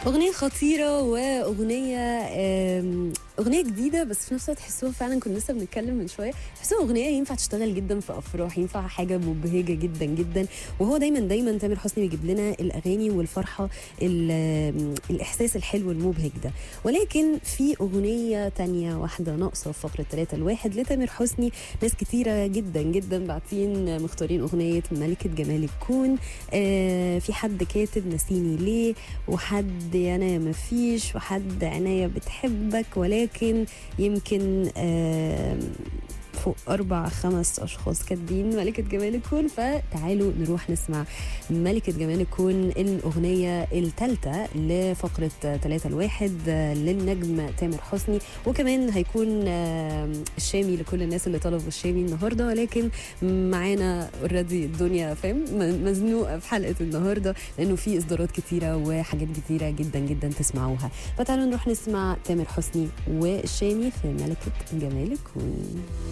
أغنية خطيرة وأغنية آم، أغنية جديدة بس في نفس الوقت تحسوها فعلا كنا لسه بنتكلم من شوية تحسوها أغنية ينفع تشتغل جدا في أفراح ينفع حاجة مبهجة جدا جدا وهو دايما دايما تامر حسني بيجيب لنا الأغاني والفرحة ال- آم، الإحساس الحلو المبهج ده ولكن في أغنية تانية واحدة ناقصة في فقرة 3 الواحد لتامر حسني ناس كتيرة جدا جدا باعتين مختارين أغنية ملكة جمال الكون آه في حد كاتب نسيني ليه وحد أنا يا مفيش وحد عناية بتحبك ولكن يمكن آه فوق أربع خمس أشخاص كاتبين ملكة جمال الكون فتعالوا نروح نسمع ملكة جمال الكون الأغنية الثالثة لفقرة ثلاثة الواحد آه، للنجم تامر حسني وكمان هيكون آه، الشامي لكل الناس اللي طلبوا الشامي النهارده ولكن معانا اوريدي الدنيا فاهم م- مزنوقه في حلقه النهارده لانه في اصدارات كتيره وحاجات كتيره جدا جدا تسمعوها فتعالوا نروح نسمع تامر حسني والشامي في ملكه جمال الكون